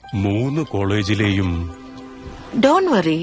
മൂന്ന് കോളേജിലെയും don't worry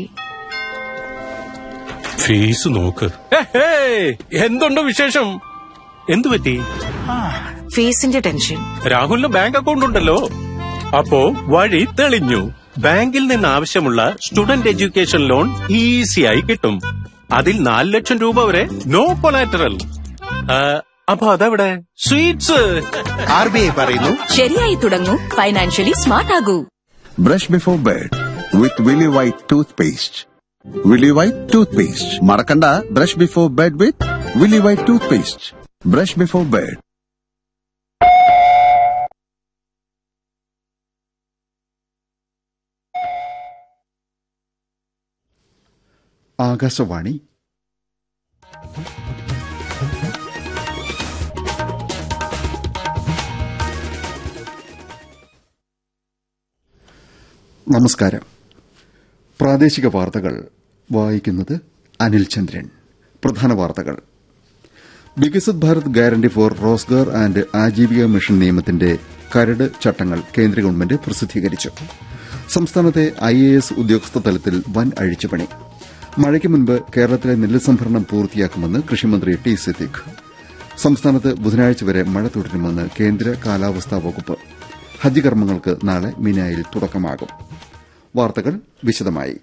fees നോക്ക് എന്തുണ്ട് വിശേഷം എന്തു പറ്റി ഫീസിന്റെ ടെൻഷൻ രാഹുലിന് ബാങ്ക് അക്കൗണ്ട് ഉണ്ടല്ലോ അപ്പോ വഴി തെളിഞ്ഞു ബാങ്കിൽ നിന്ന് ആവശ്യമുള്ള സ്റ്റുഡന്റ് എഡ്യൂക്കേഷൻ ലോൺ ഈസിയായി കിട്ടും അതിൽ നാല് ലക്ഷം രൂപ വരെ നോ കൊലാറ്ററൽ അപ്പൊ അതെവിടെ സ്വീറ്റ്സ് ആർ ബി ഐ പറയുന്നു ശരിയായി തുടങ്ങൂ ഫൈനാൻഷ്യലി സ്മാർട്ട് ആകൂ Brush before bed with Willy White toothpaste. Willy White toothpaste. Marakanda, brush before bed with Willy White toothpaste. Brush before bed. Akashvani നമസ്കാരം പ്രാദേശിക വാർത്തകൾ വായിക്കുന്നത് അനിൽ ചന്ദ്രൻ പ്രധാന വാർത്തകൾ Viksit Bharat guarantee for Rozgar and Ajeevika mission നിയമത്തിന്റെ കരട് ചട്ടങ്ങൾ കേന്ദ്ര ഗവൺമെന്റ് പ്രസിദ്ധീകരിച്ചു സംസ്ഥാനത്തെ ഐ എ എസ് ഉദ്യോഗസ്ഥ തലത്തിൽ വൻ അഴിച്ചുപണി മഴയ്ക്ക് മുൻപ് കേരളത്തിലെ നെല്ല് സംഭരണം പൂർത്തിയാക്കുമെന്ന് കൃഷിമന്ത്രി ടി സിദ്ദിഖ് സംസ്ഥാനത്ത് ബുധനാഴ്ച വരെ മഴ തുടരുമെന്ന് കേന്ദ്ര കാലാവസ്ഥാ വകുപ്പ് ഹജ്ജ് കർമ്മങ്ങൾക്ക് നാളെ മിനായിൽ തുടക്കമാകും വാർത്തകൾ വിശദമായി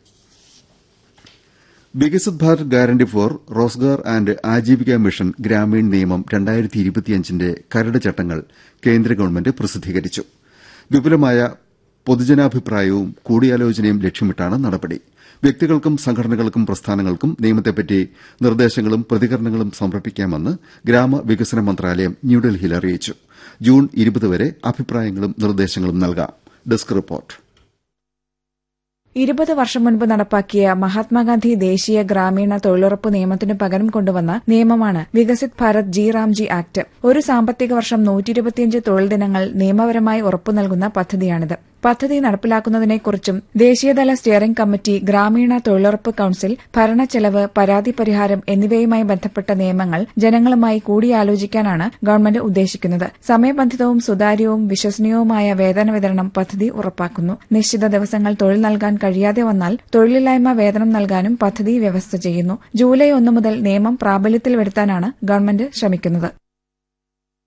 Viksit Bharat guarantee for Rozgar and Ajeevika mission Gramin നിയമം രണ്ടായിരത്തി ഇരുപത്തിയഞ്ചിന്റെ കരട് ചട്ടങ്ങൾ കേന്ദ്ര ഗവൺമെന്റ് പ്രസിദ്ധീകരിച്ചു വിപുലമായ പൊതുജനാഭിപ്രായവും കൂടിയാലോചനയും ലക്ഷ്യമിട്ടാണ് നടപടി വ്യക്തികൾക്കും സംഘടനകൾക്കും പ്രസ്ഥാനങ്ങൾക്കും നിയമത്തെപ്പറ്റി നിർദ്ദേശങ്ങളും പ്രതികരണങ്ങളും സമർപ്പിക്കാമെന്ന് ഗ്രാമവികസന മന്ത്രാലയം ന്യൂഡൽഹിയിൽ അറിയിച്ചു ജൂൺ ഇരുപത് വരെ അഭിപ്രായങ്ങളും നിർദ്ദേശങ്ങളും നൽകാം ഡെസ്ക് റിപ്പോർട്ട് ഇരുപത് വർഷം മുൻപ് നടപ്പാക്കിയ മഹാത്മാഗാന്ധി ദേശീയ ഗ്രാമീണ തൊഴിലുറപ്പ് നിയമത്തിനു പകരം കൊണ്ടുവന്ന നിയമമാണ് Viksit Bharat G RAM G act ഒരു സാമ്പത്തിക വർഷം നൂറ്റിയിരുപത്തിയഞ്ച് തൊഴിൽ ദിനങ്ങൾ നിയമപരമായി ഉറപ്പു നൽകുന്ന പദ്ധതിയാണിത് പദ്ധതി നടപ്പിലാക്കുന്നതിനെക്കുറിച്ചും ദേശീയതല സ്റ്റിയറിംഗ് കമ്മിറ്റി ഗ്രാമീണ തൊഴിലുറപ്പ് കൌൺസിൽ ഭരണച്ചെലവ് പരാതി പരിഹാരം എന്നിവയുമായി ബന്ധപ്പെട്ട നിയമങ്ങൾ ജനങ്ങളുമായി കൂടിയാലോചിക്കാനാണ് ഗവൺമെന്റ് ഉദ്ദേശിക്കുന്നത് സമയബന്ധിതവും സുതാര്യവും വിശ്വസനീയവുമായ വേതന വിതരണം പദ്ധതി ഉറപ്പാക്കുന്നു നിശ്ചിത ദിവസങ്ങൾ തൊഴിൽ നൽകാൻ കഴിയാതെ വന്നാൽ തൊഴിലില്ലായ്മ വേതനം നൽകാനും പദ്ധതി വ്യവസ്ഥ ചെയ്യുന്നു ജൂലൈ ഒന്ന് മുതൽ നിയമം പ്രാബല്യത്തിൽ വരുത്താനാണ് ഗവൺമെന്റ് ശ്രമിക്കുന്നത്